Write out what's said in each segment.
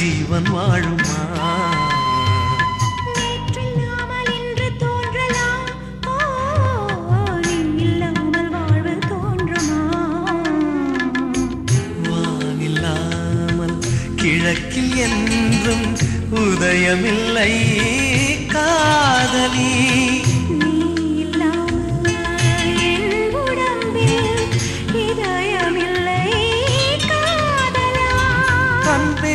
ஜீவன் வாழுமா நேற்றில்லாமல் இன்று தோன்றலாம் ஓ நீ இல்லாமல் வாழ்வு தோன்றுமா வானில்லாமல் கிழக்கில் என்றும் உதயமில்லை காதலி நீ இல்லாமல் என் உடம்பில் இதயமில்லை காதலா அன்பே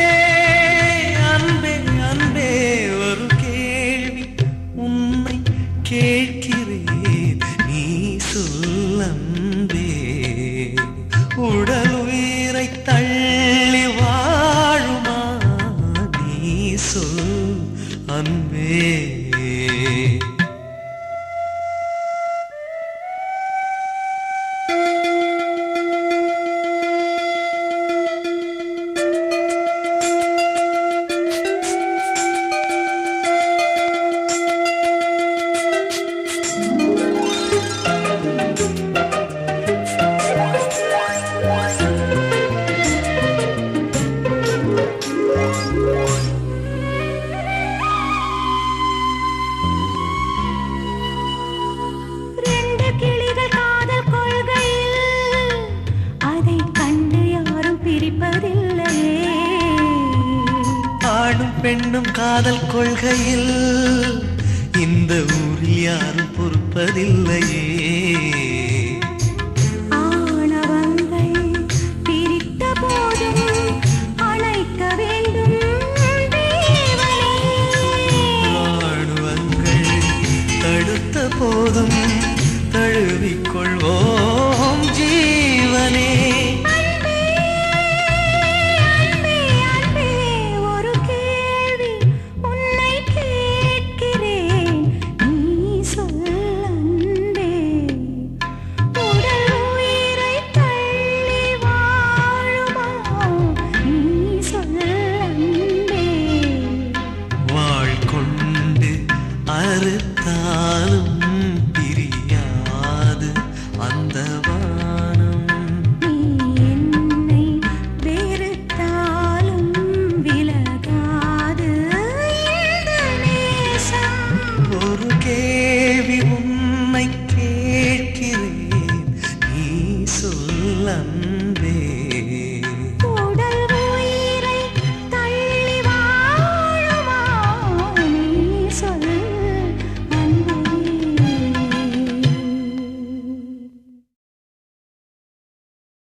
அன்பே அன்பே ஒரு கேள்வி உன்னை கேட்கிறேன் நீ சொல்லன்பே உடல் உயிரை தள்ளி வாழுமா நீ சொல் அன்பே ரெண்டு கிளிகள் காதல் கொள்கையில் அதை கண்டு யாரும் பிரிப்பதில்லையே ஆணும் பெண்ணும் காதல் கொள்கையில் இந்த ஊரில் யாரும் பொறுப்பதில்லையே ஆணவங்கள் பிரித்த போதும் அணைக்க வேண்டும் தேவனே ராணுவங்கள் தடுத்த போதும்